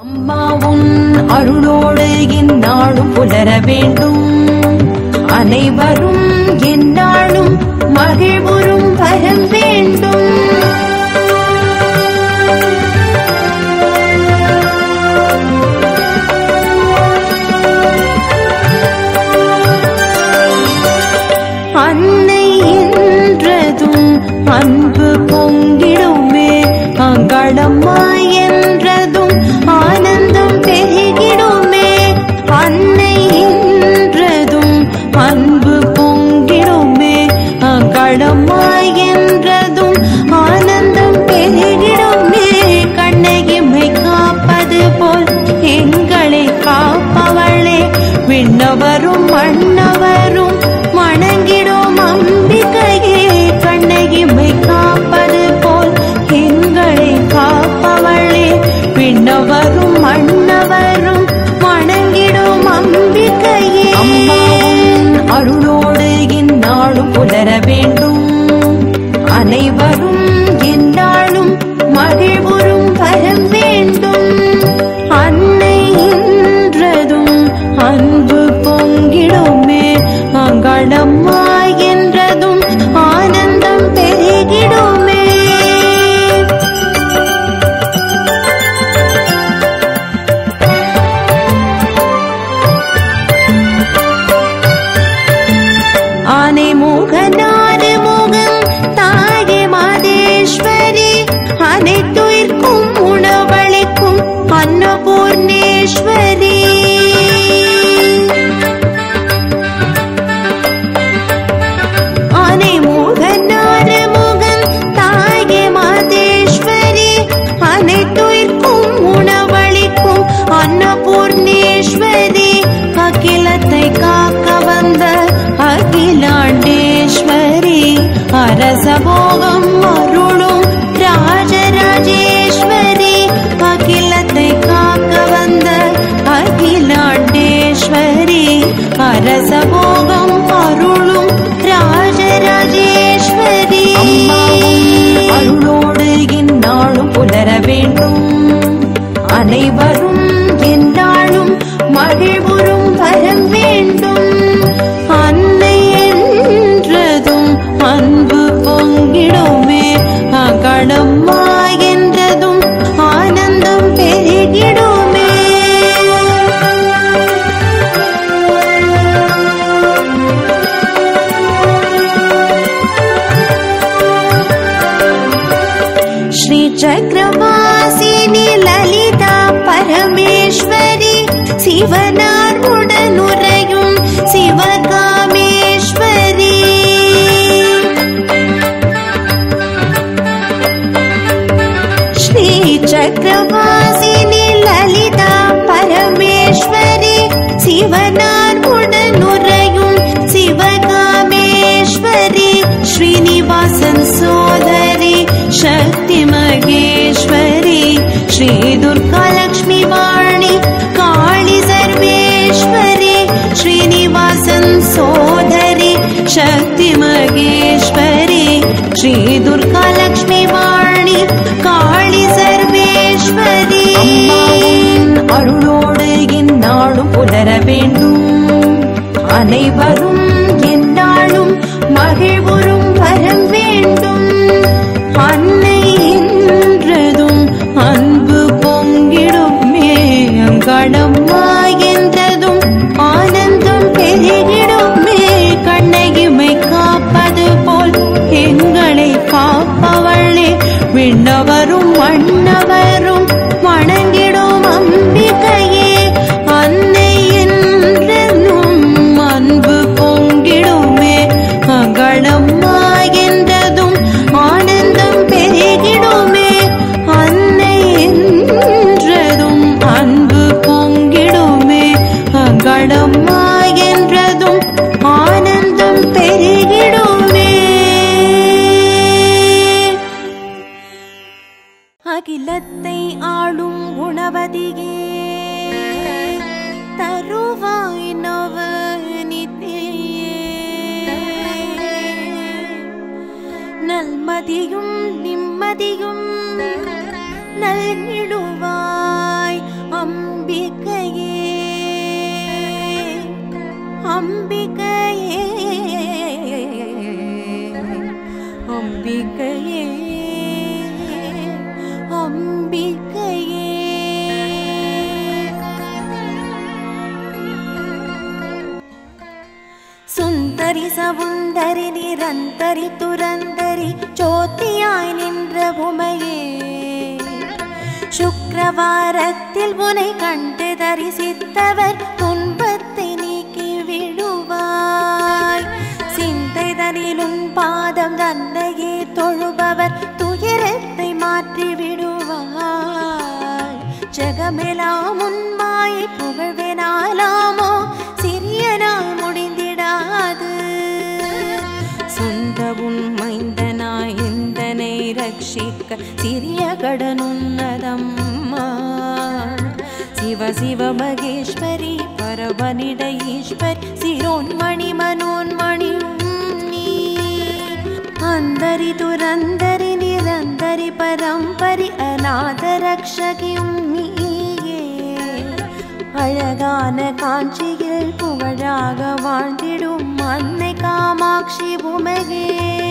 அம்மா உன் அருளோடு இந்நாளும் புலர வேண்டும் அனைவரும் எந்நாளும் மகிழ்வுறும் வரம் வேண்டும் அன்னை என்றதும் அன்பு பொங்கிடுமே அங்களம்மா என்றதும் ஆனந்தம் பெருகிடுமே அன்னை என்றதும் அன்பு பொங்கிடுமே அங்களம்மா என்றதும் ஆனந்தம் பெருகிடுமே கண்ணகிமை காப்பது போல் எங்களை காப்பவளே விண்ணவரும் மன்னவரும் வணங்கிடும் அம்பிகையே கண்ணகிமை காப்பது போல் எங்களை காப்பவளே விண்ணவரும் மன்னவரும் வணங்கிடும் அம்பிகையே அருளோடு இந்நாளும் புலர வேண்டும் அனைவரும் எந்நாளும் மகிழ்வுறும் வரம் வேண்டும் அன்னை என்றதும் அன்பு பொங்கிடுமே அங்களம்மா என்றதும் ஆனந்தம் பெருகிடுமே ஆனை முகனாறு முகம் தாயே மாதேஸ்வரி அனைத்துயிர்க்கும் உணவளிக்கும் அன்னபூர்ணேஸ்வரி ஆனை முகனாறு முகம் தாயே மாதேஸ்வரி அனைத்துயிர்க்கும் உணவளிக்கும் அன்னபூர்ணேஸ்வரி அகிலத்தை காக்க வந்த அகிலாண்டேஸ்வரி அரசபோகம் அருளும் ராஜராஜேஸ்வரி அகிலத்தை காக்க வந்த அகிலாண்டேஸ்வரி அரசபோகம் அருளும் ராஜராஜேஸ்வரி அருளோடு இந்நாளும் புலர வேண்டும் அனைவரும் எந்நாளும் மகிழ்வுறும் வரம் வேண்டும் அன்னை என்றதும் அன்பு பொங்கிடுமே அகடம்மா என்றதும் ஆனந்தம் பெருகிடுமே श्रीचक्रवासिनि ललिता परमेश्वरि शिवनार उडनुरयुं शिवकामेश्वरी श्रीचक्रवासिनि ललिता परमेश्वरि शिवनार उडनुरयुं शिवकामेश्वरि श्रीनिवासन् सोदरि शक्ति महेश्वरी श्री दुर्गा लक्ष्मी वाणी काळि सर्वेश्वरी श्रीनिवासन् सोदरि शक्ति महेश्वरी श्री दुर्गा लक्ष्मी वाणी काळि सर्वेश्वरी அருளோடு இந்நாளும் புலர வேண்டும் அனைவரும் எந்நாளும் மகிழ்வுறும் வரம் வேண்டும் அன்னை என்றதும் அன்பு பொங்கிடுமே அங்கடம்மா என்றதும் ஆனந்தம் பெருகிடுமே கண்ணகிமை காப்பது போல் எங்களை காப்பவளே விண்ணவரும் மன்னவரும் வணங்கிடும் அம்பிகையே அன்னை என்றனும் அன்பு பொங்கிடுமே அகடம்மா என்றதும் ஆனந்தம் பெருகிடுமே அன்னை என்றதும் அன்பு பொங்கிடுமே அகடம்மா என்றதும் ஆனந்தம் பெருகிடுமே அகிலத்தை ஆளும் குணவதியே தருவாய் நவநிதியே நல்மதியும் நிம்மதியும் நல்கிடுவாய் சுந்தரி சவுந்தரி நிரந்தரி துரந்தரி ஜோதியாய் நின்ற உமையே சுக்கிரவாரத்தில் உனை கண்டு தரிசித்தவர் துன்பத்தை நீக்கி விடுவாய் சிந்தைதனிலும் பாதம் தன்னையே தொழுபவர் துயரத்தை மாற்றி விடுவாய் ஜெகமெல்லாம் உன்மாயை புகழ்வேனாலாமோ சிறிய நாள் முடிந்திடாது சொந்தவும் மைந்தனாய் எந்தனை ரட்சிக்க சிறிய கடனுன்னதம்மா சிவ சிவ மகேஸ்வரி பரவனிட ஈஸ்வர் சிரோன்மணி மனோன்மணியும் நீ அந்தரி துரந்தரி நிரந்தரி பரம்பரி அநாத ரக்ஷகியும் நீயே அழகான காஞ்சியில் புகழாக வாழ்ந்திடும் அன்னை காமாட்சி உமையே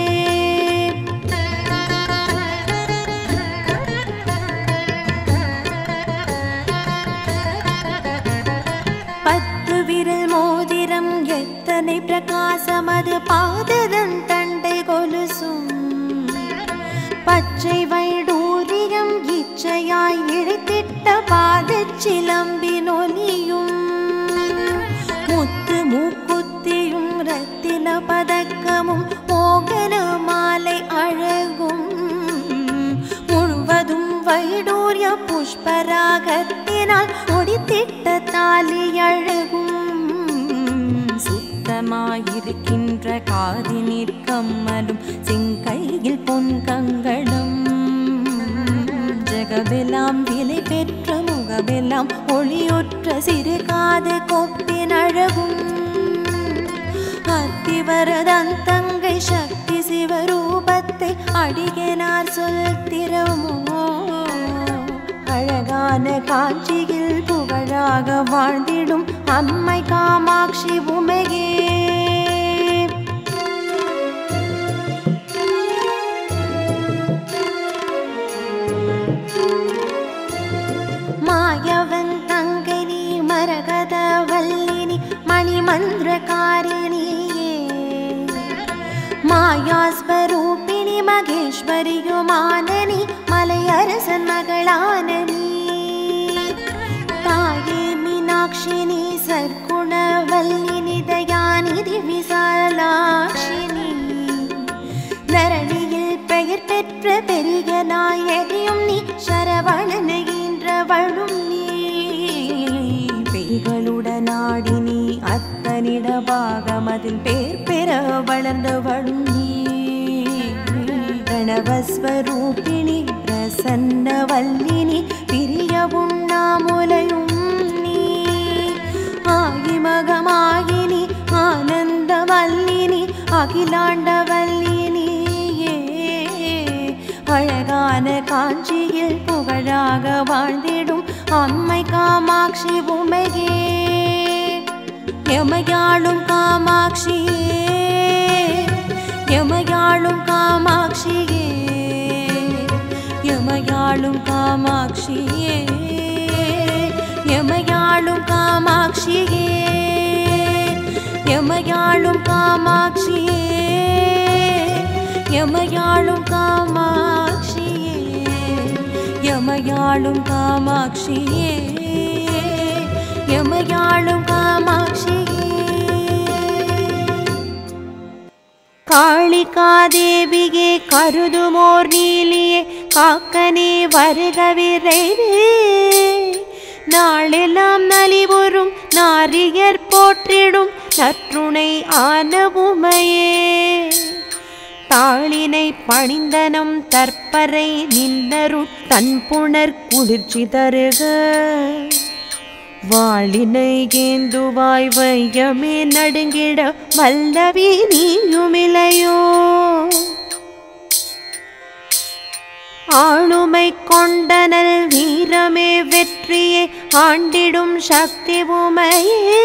பத்து விரல் மோதிரம் எத்தனை பிரகாசம் அது பாததன் தண்டை கொலுசும் பச்சை வைடூரியம் இச்சையாய் இழைத்திட்ட பாதச் சிலம்பின் ஒலியும் முத்து மூக்குத்தியும் ரத்தின பதக்கமும் மோகன மாலை அழகும் முழுவதும் வைடூரிய புஷ்பராகத்தினால் முடித்திட்ட தாலி அழகும் சுத்தமாயிருக்கின்ற காதினிற் கம்மலும் செங்கையில் பொன் கங்கணம் ஜெகவெல்லாம் விலை பெற்ற முகவெல்லாம் ஒளியுற்ற சிறு காது கொப்பின் அழகும் அத்திவரதன் தங்கை சக்தி சிவரூபத்தை அடிகனார் சொல் திறமோ அழகான காட்சியில் புகழாக வாழ்ந்திடும் அம்மை காமாட்சி உமையே மாயவன் தங்கை நீ மரகத வல்லினி மணிமந்திரகாரிணியே மாயாஸ்வரூபிணி மகேஸ்வரியுமானனி மலையரசன் மகளான நீ தாயே மீனாட்சினி சர்க்குணவல்லினி தயாநிதி விசாலாட்சினி தரணியில் பெயர் பெற்ற பெரிய நாயகியும் நீ சரவணனுகின்றவளும் நீ பேய்களுடனாடி நீ அத்தனிட பாகமதில் பேர் பெற வளர்ந்தவளும் நீ கணவஸ்வரூபிணி பிரசன்ன வல்லினி பிரிய உண்ணாமுலையும் நீ ஆகி மகமாகினி ஆனந்த வல்லினி அகிலாண்ட வல்லினியே அழகான காஞ்சியில் புகழாக வாழ்ந்திடும் அம்மை காமாட்சி உமையே எமையாளும் காமாட்சியே எமையாளும் காமாட்சியே எமையாளும் காமாட்சியே எமையாளும் காமாட்சியே எமையாளும் காமாட்சியே எமையாளும் காமாட்சியே எமையாளும் காமாட்சியே எமையாளும் காமாட்சியே காளிகாதேவியே கருதுமோர் நீலியே காக்கனே வருக விரைவே நாளெல்லாம் நலிவுறும் நாரியர் போற்றிடும் நற்றுணை ஆன உமையே தாளினை பணிந்தனம் தற்பரை நின்னருட் தன் புணர் குளிர்ச்சி தருக வாளினை ஏந்துவாய் வையமே நடுங்கிட வல்லவி நீயுமிலையோ ஆளுமை கொண்டனல் வீரமே வெற்றியே ஆண்டிடும் சக்தி உமையே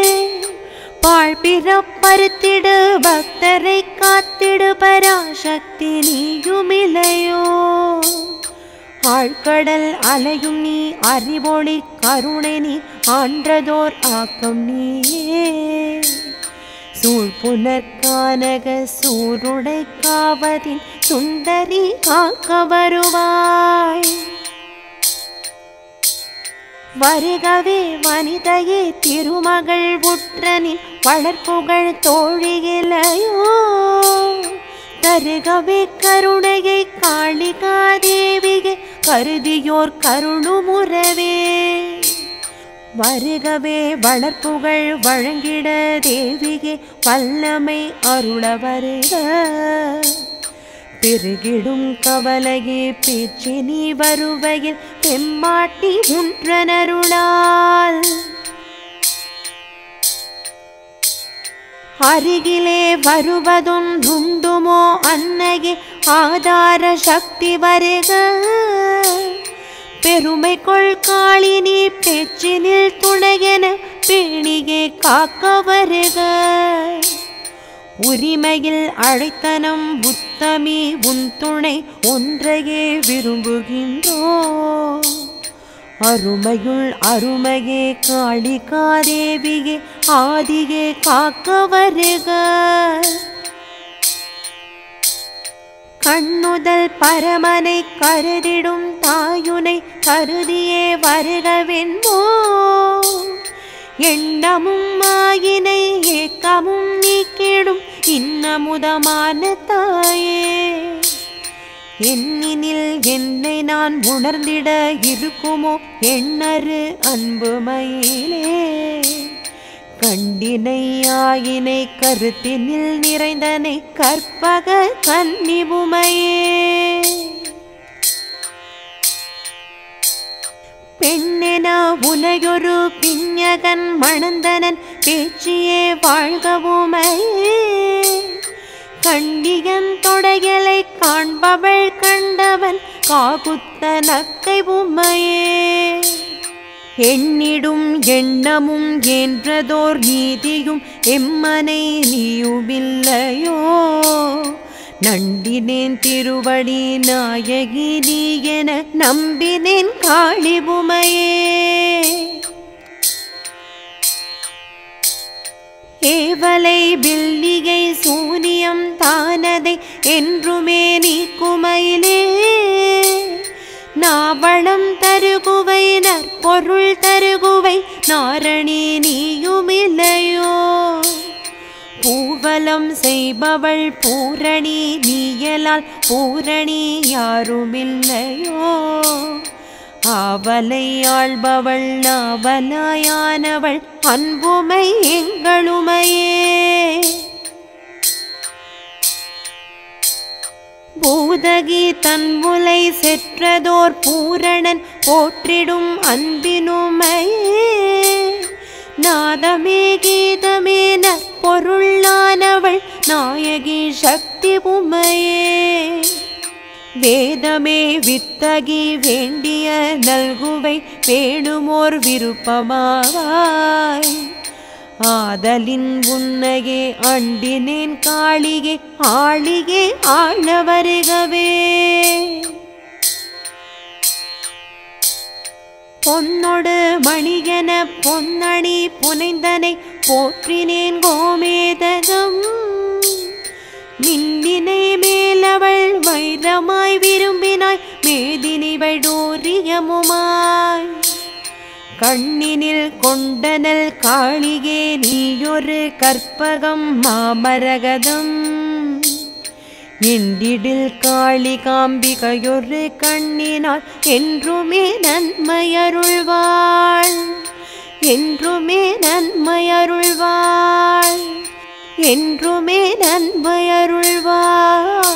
பாழ்பிறப்பறுத்திடு பக்தரை காத்திடு பராசக்தி நீயுமிலையோ ஆழ்கடல் அலையும் நீ அறிவொளி கருணை நீ ஆன்றதோர் ஆக்கம் நீயே சூழ்புனற்கானக சூருடை காவதின் சுந்தரி காக்க வருவாய் வருகவே வனிதையே திருமகள் உற்றனின் வளர்ப்புகழ் தோழியிலையோ தருகவே கருணையை காளிகா தேவியை கருதியோர் கருணுமுறவே வருகவே வளர்ப்புகள் வழங்கிட தேவியே வல்லமை அருள வருக பெருகிடும் கவலையே பேச்சு நீ வருவையில் பெம்மாட்டி உன்றனருளால் அருகிலே வருவதொன்றுண்டுமோ அன்னையே ஆதார சக்தி வருக பெருமை கொள் காளினி பேச்சினில் துணையென பேணியே காக்க வருக உரிமையில் அழைத்தனம் உத்தமி உன் துணை ஒன்றையே விரும்புகின்றோ அருமையுள் அருமையே காளிகா தேவியே ஆதியே காக்க வருக கண்ணுதல் பரமனை கருதிடும் தாயுனை கருதியே வருகவென்போ எண்ணமும் மாயினை ஏக்கமும் நீக்கிடும் இன்னமுதமான தாயே எண்ணினில் என்னை நான் உணர்ந்திட இருக்குமோ எண்ணறு அன்புமயிலே கண்டினை ஆயினை கருத்தினில் நிறைந்தனை கற்பக கன்னிபுமையே பெண்ணென உனையொரு பிஞகன் மணந்தனன் பேச்சியே வாழ்கவுமையே கண்டியன் தொடையலை காண்பவள் கண்டவன் காகுத்த நக்கை உமையே எண்ணிடும் எண்ணமும் என்றதோர் நீதியும் எம்மனை நீயுமில்லையோ நண்டினேன் திருவடி நாயகி நீ என நம்பினேன் காளிபுமையே ஏவலை பில்லிகை சூனியம் தானதை என்றுமே நீக்குமையிலே நாவளம் தருகுவை நற்பொருள் தருகுவை நாரணி நீயுமில்லையோ பூவலம் செய்பவள் பூரணி நீயலால் பூரணி யாருமில்லையோ ஆவலை ஆள்பவள் நாவலாயானவள் அன்புமை எங்களுமையே பூதகி தன்முலை செற்றதோர் பூரணன் போற்றிடும் அன்பினுமையே நாதமே கீதமே நற்பொருளானவள் நாயகி சக்தி உமையே வேதமே வித்தகி வேண்டிய நல்குவை வேணுமோர் விருப்பமாவாய் ஆதலின் உன்னையே அண்டினேன் காளியே ஆளியே ஆள வருகவே பொன்னொடு மணியென பொன்னணி புனைந்தனை போற்றினேன் கோமேதகம் மின்னினை மேலவள் வைரமாய் விரும்பினாய் மேதினிவள் டோரியமுமாய் கண்ணினில் கொண்டனல் காளியே நீயொரு கற்பகம் மாமரகதம் எண்டிடில் காளி காம்பிகையொரு கண்ணினால் என்றுமே நன்மையருள்வாள் என்றுமே நன்மையருள்வாள் என்றுமே நன்மையருள்வாள்